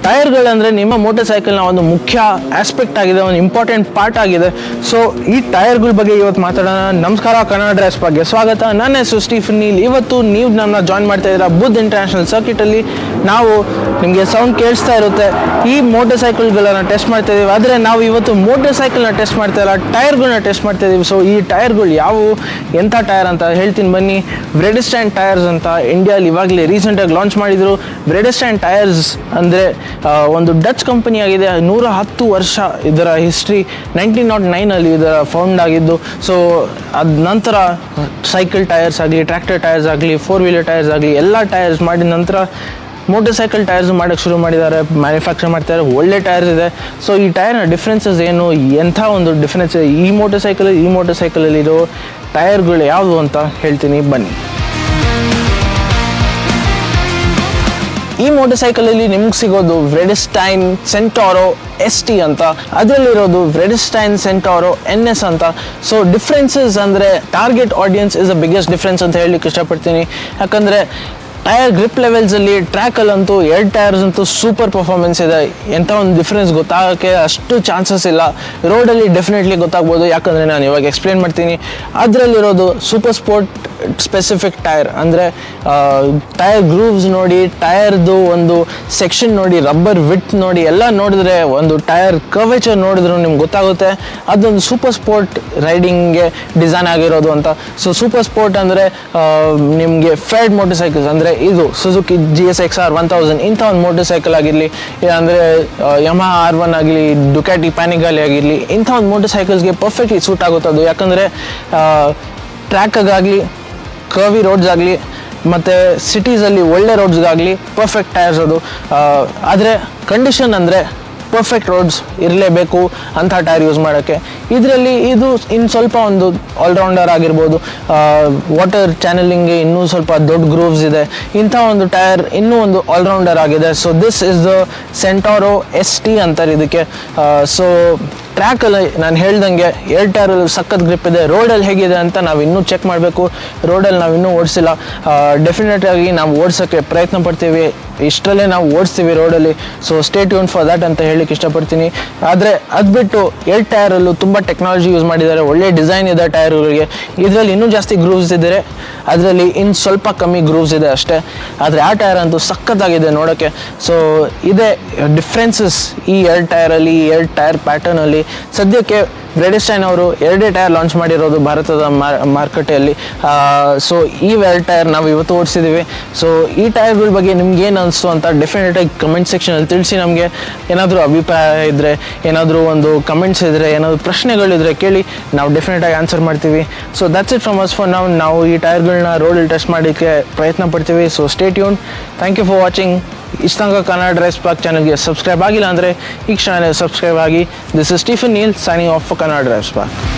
ಟೈರ್ಗಳಂದರೆ ನಿಮ್ಮ ಮೋಟರ್ ಸೈಕಲ್ನ ಒಂದು ಮುಖ್ಯ ಆಸ್ಪೆಕ್ಟ್ ಆಗಿದೆ ಒಂದು ಇಂಪಾರ್ಟೆಂಟ್ ಪಾರ್ಟ್ ಆಗಿದೆ ಸೊ ಈ ಟೈರ್ಗಳ ಬಗ್ಗೆ ಇವತ್ತು ಮಾತಾಡೋಣ ನಮಸ್ಕಾರ ಕನ್ನಡ ಡ್ರೆಸ್ ಬಗ್ಗೆ ಸ್ವಾಗತ ನನ್ನ ಹೆಸರು ಸ್ಟೀಫನ್ ನೀಲ್ ಇವತ್ತು ನೀವು ನನ್ನ ಜಾಯ್ನ್ ಮಾಡ್ತಾ ಇದ್ದೀರಾ ಬುದ್ಧ ಇಂಟರ್ನ್ಯಾಷನಲ್ ಸರ್ಕಿಟಲ್ಲಿ ನಾವು ನಿಮಗೆ ಸೌಂಡ್ ಕೇಳಿಸ್ತಾ ಇರುತ್ತೆ ಈ ಮೋಟರ್ ಸೈಕಲ್ಗಳನ್ನು ಟೆಸ್ಟ್ ಮಾಡ್ತಾ ಇದ್ದೀವಿ ಆದರೆ ನಾವು ಇವತ್ತು ಮೋಟರ್ ಸೈಕಲ್ನ ಟೆಸ್ಟ್ ಮಾಡ್ತಾ ಇಲ್ಲ ಟೈರ್ಗಳನ್ನ ಟೆಸ್ಟ್ ಮಾಡ್ತಾ ಇದ್ದೀವಿ ಸೊ ಈ ಟೈರ್ಗಳು ಯಾವುವು ಎಂಥ ಟೈರ್ ಅಂತ ಹೇಳ್ತೀನಿ ಬನ್ನಿ ಬ್ರೆಡಿಸ್ಟ್ಯಾಂಡ್ ಟೈರ್ಸ್ ಅಂತ ಇಂಡಿಯಾಲಿ ಇವಾಗಲೇ ರೀಸೆಂಟಾಗಿ ಲಾಂಚ್ ಮಾಡಿದರು ಬ್ರೆಡಿಸ್ಟ್ಯಾಂಡ್ ಟೈರ್ಸ್ ಅಂದರೆ ಒಂದು ಡಚ್ ಕಂಪನಿ ಆಗಿದೆ ನೂರ ಹತ್ತು ವರ್ಷ ಇದರ ಹಿಸ್ಟ್ರಿ ನೈನ್ಟೀನ್ ನಾಟ್ ನೈನಲ್ಲಿ ಇದರ ಫೌಂಡ್ ಆಗಿದ್ದು ಸೊ ಅದ ನಂತರ ಸೈಕಲ್ ಟೈರ್ಸ್ ಆಗಲಿ ಟ್ರ್ಯಾಕ್ಟರ್ ಟೈರ್ಸ್ ಆಗಲಿ ಫೋರ್ ವೀಲರ್ ಟೈರ್ಸ್ ಆಗಲಿ ಎಲ್ಲ ಟೈರ್ಸ್ ಮಾಡಿದ ನಂತರ ಮೋಟರ್ ಸೈಕಲ್ ಟೈರ್ಸ್ ಮಾಡೋಕ್ಕೆ ಶುರು ಮಾಡಿದ್ದಾರೆ ಮ್ಯಾನುಫ್ಯಾಕ್ಚರ್ ಮಾಡ್ತಾರೆ ಒಳ್ಳೆ ಟೈರ್ಸ್ ಇದೆ ಸೊ ಈ ಟೈರ್ನ ಡಿಫ್ರೆನ್ಸಸ್ ಏನು ಎಂಥ ಒಂದು ಡಿಫ್ರೆನ್ಸ್ ಈ ಮೋಟರ್ ಸೈಕಲ್ ಈ ಮೋಟರ್ ಸೈಕಲಲ್ಲಿ ಇರೋ ಟೈರ್ಗಳು ಯಾವುದು ಅಂತ ಹೇಳ್ತೀನಿ ಬನ್ನಿ ಈ ಮೋಟರ್ ಸೈಕಲಲ್ಲಿ ನಿಮ್ಗೆ ಸಿಗೋದು ವ್ರೆಡಿಸ್ಟೈನ್ ಸೆಂಟಾರೋ ಎಸ್ ಟಿ ಅಂತ ಅದರಲ್ಲಿರೋದು ವ್ರೆಡಿಸ್ಟೈನ್ ಸೆಂಟಾರೋ ಎನ್ ಎಸ್ ಅಂತ ಸೊ ಡಿಫ್ರೆನ್ಸಸ್ ಅಂದರೆ target audience is the biggest difference ಅಂತ ಹೇಳಲಿಕ್ಕೆ ಇಷ್ಟಪಡ್ತೀನಿ ಯಾಕಂದರೆ ಟೈರ್ ಗ್ರಿಪ್ ಲೆವೆಲ್ಸಲ್ಲಿ ಟ್ರ್ಯಾಕಲ್ಲಂತೂ ಎರಡು ಟೈರ್ಸ್ ಅಂತೂ ಸೂಪರ್ ಪರ್ಫಾರ್ಮೆನ್ಸ್ ಇದೆ ಎಂಥ ಒಂದು ಡಿಫ್ರೆನ್ಸ್ ಗೊತ್ತಾಗೋಕ್ಕೆ ಅಷ್ಟು ಚಾನ್ಸಸ್ ಇಲ್ಲ ರೋಡಲ್ಲಿ ಡೆಫಿನೆಟ್ಲಿ ಗೊತ್ತಾಗ್ಬೋದು ಯಾಕಂದರೆ ನಾನು ಇವಾಗ ಎಕ್ಸ್ಪ್ಲೇನ್ ಮಾಡ್ತೀನಿ ಅದರಲ್ಲಿರೋದು ಸೂಪರ್ ಸ್ಪೋರ್ಟ್ ಸ್ಪೆಸಿಫಿಕ್ ಟೈರ್ ಅಂದರೆ ಟೈರ್ ಗ್ರೂವ್ಸ್ ನೋಡಿ ಟೈರ್ದು ಒಂದು ಸೆಕ್ಷನ್ ನೋಡಿ ರಬ್ಬರ್ ವಿಟ್ ನೋಡಿ ಎಲ್ಲ ನೋಡಿದ್ರೆ ಒಂದು ಟೈರ್ ಕರ್ವೇಚರ್ ನೋಡಿದ್ರು ನಿಮ್ಗೆ ಗೊತ್ತಾಗುತ್ತೆ ಅದೊಂದು ಸೂಪರ್ ಸ್ಪೋರ್ಟ್ ರೈಡಿಂಗ್ಗೆ ಡಿಸೈನ್ ಆಗಿರೋದು ಅಂತ ಸೊ ಸೂಪರ್ ಸ್ಪೋರ್ಟ್ ಅಂದರೆ ನಿಮಗೆ ಫೇಡ್ ಮೋಟರ್ ಸೈಕಲ್ಸ್ ಅಂದರೆ ಇದು Suzuki G S X R one thousand ಇಂಥ ಒಂದು ಮೋಟರ್ ಸೈಕಲ್ ಆಗಿರಲಿ ಅಂದರೆ ಯಮ ಆರ್ ಒನ್ ಆಗಲಿ ಡುಕ್ಯಾಟಿ ಪ್ಯಾನಿಗಾಲಿ ಆಗಿರಲಿ ಇಂಥ ಒಂದು ಮೋಟರ್ ಸೈಕಲ್ಸ್ಗೆ ಪರ್ಫೆಕ್ಟ್ಲಿ ಸೂಟ್ ಆಗುತ್ತೆ ಅದು ಯಾಕಂದರೆ ಟ್ರ್ಯಾಕ್ಗಾಗಲಿ ಕರ್ವಿ ರೋಡ್ಸ್ ಆಗಲಿ ಮತ್ತು ಸಿಟೀಸಲ್ಲಿ ಒಳ್ಳೆ ರೋಡ್ಸ್ಗಾಗಲಿ ಪರ್ಫೆಕ್ಟ್ ಟೈರ್ಸ್ ಅದು ಆದರೆ ಕಂಡೀಷನ್ ಅಂದರೆ ಪರ್ಫೆಕ್ಟ್ ರೋಡ್ಸ್ ಇರಲೇಬೇಕು ಅಂಥ ಟೈರ್ ಯೂಸ್ ಮಾಡೋಕ್ಕೆ ಇದರಲ್ಲಿ ಇದು ಇನ್ನು ಸ್ವಲ್ಪ ಒಂದು ಆಲ್ರೌಂಡರ್ ಆಗಿರ್ಬೋದು ವಾಟರ್ ಚಾನಲಿಂಗ್ಗೆ ಇನ್ನೂ ಸ್ವಲ್ಪ ದೊಡ್ಡ ಗ್ರೂವ್ಸ್ ಇದೆ ಇಂಥ ಒಂದು ಟೈರ್ ಇನ್ನೂ ಒಂದು ಆಲ್ರೌಂಡರ್ ಆಗಿದೆ so this is the Centauro S T ಅಂತಾರೆ ಇದಕ್ಕೆ ಸೊ ಟ್ರ್ಯಾಕಲ್ಲಿ ನಾನು ಹೇಳ್ದಂಗೆ ಎರಡು ಟೈರಲ್ಲಿ ಸಖತ್ ಗ್ರಿಪ್ ಇದೆ ರೋಡಲ್ಲಿ ಹೇಗಿದೆ ಅಂತ ನಾವು ಇನ್ನೂ ಚೆಕ್ ಮಾಡಬೇಕು ರೋಡಲ್ಲಿ ನಾವು ಇನ್ನೂ ಓಡಿಸಿಲ್ಲ ಡೆಫಿನೆಟ್ ಆಗಿ ನಾವು ಓಡಿಸೋಕ್ಕೆ ಪ್ರಯತ್ನ ಪಡ್ತೀವಿ ಇಷ್ಟರಲ್ಲೇ ನಾವು ಓಡಿಸ್ತೀವಿ ರೋಡಲ್ಲಿ so stay tune for that ಅಂತ ಹೇಳಲಿಕ್ಕೆ ಇಷ್ಟಪಡ್ತೀನಿ ಆದರೆ ಅದು ಬಿಟ್ಟು ಎರಡು ಟೈರಲ್ಲೂ ತುಂಬ ಟೆಕ್ನಾಲಜಿ ಯೂಸ್ ಮಾಡಿದ್ದಾರೆ ಒಳ್ಳೆ ಡಿಸೈನ್ ಇದೆ ಟೈರ್ಗಳಿಗೆ ಇದರಲ್ಲಿ ಇನ್ನೂ ಜಾಸ್ತಿ ಗ್ರೂವ್ಸ್ ಇದ್ದರೆ ಅದರಲ್ಲಿ ಇನ್ನು ಸ್ವಲ್ಪ ಕಮ್ಮಿ ಗ್ರೂವ್ಸ್ ಇದೆ ಅಷ್ಟೇ ಆದರೆ ಆ ಟೈರ್ ಅಂತೂ ಸಖತ್ತಾಗಿದೆ ನೋಡೋಕ್ಕೆ ಸೊ ಇದೇ ಡಿಫ್ರೆನ್ಸಸ್ ಈ ಎರಡು ಟೈರಲ್ಲಿ ಈ ಎರಡು ಟೈರ್ ಪ್ಯಾಟರ್ನಲ್ಲಿ ಸದ್ಯಕ್ಕೆ ಬ್ರೆಡಿಸ್ಟೈನ್ ಅವರು ಎರಡೇ ಟೈರ್ ಲಾಂಚ್ ಮಾಡಿರೋದು ಭಾರತದ ಮಾರ್ಕೆಟಲ್ಲಿ ಸೊ ಈ ಎರಡು ಟೈರ್ ನಾವು ಇವತ್ತು ಓಡಿಸಿದ್ದೀವಿ ಸೊ ಈ ಟೈರ್ಗಳ ಬಗ್ಗೆ ನಿಮ್ಗೆ ಏನು ಅನಿಸ್ತು ಅಂತ ಡೆಫಿನೆಟಾಗಿ ಕಮೆಂಟ್ ಸೆಕ್ಷನಲ್ಲಿ ತಿಳಿಸಿ ನಮಗೆ ಏನಾದರೂ ಅಭಿಪ್ರಾಯ ಇದ್ದರೆ ಏನಾದರೂ ಒಂದು ಕಮೆಂಟ್ಸ್ ಇದ್ದರೆ ಏನಾದರೂ ಪ್ರಶ್ನೆಗಳಿದ್ರೆ ಕೇಳಿ ನಾವು ಡೆಫಿನೆಟಾಗಿ ಆನ್ಸರ್ ಮಾಡ್ತೀವಿ so that's it from us for ನಾವು ನಾವು ಈ ಟೈರ್ಗಳನ್ನ ರೋಡಲ್ಲಿ ಟೆಸ್ಟ್ ಮಾಡೋಕ್ಕೆ ಪ್ರಯತ್ನ ಪಡ್ತೀವಿ so stay tune thank you for watching ಇಷ್ಟ ತನಕ ಕನ್ನಡ ಡ್ರೈಸ್ ಪಾಕ್ ಚಾನಲ್ಗೆ ಸಬ್ಸ್ಕ್ರೈಬ್ ಆಗಿಲ್ಲ ಅಂದರೆ ಈ ಕ್ಷಣ ಸಬ್ಸ್ಕ್ರೈಬ್ ಆಗಿ this is Stephen Neil signing off Kannada drives Pak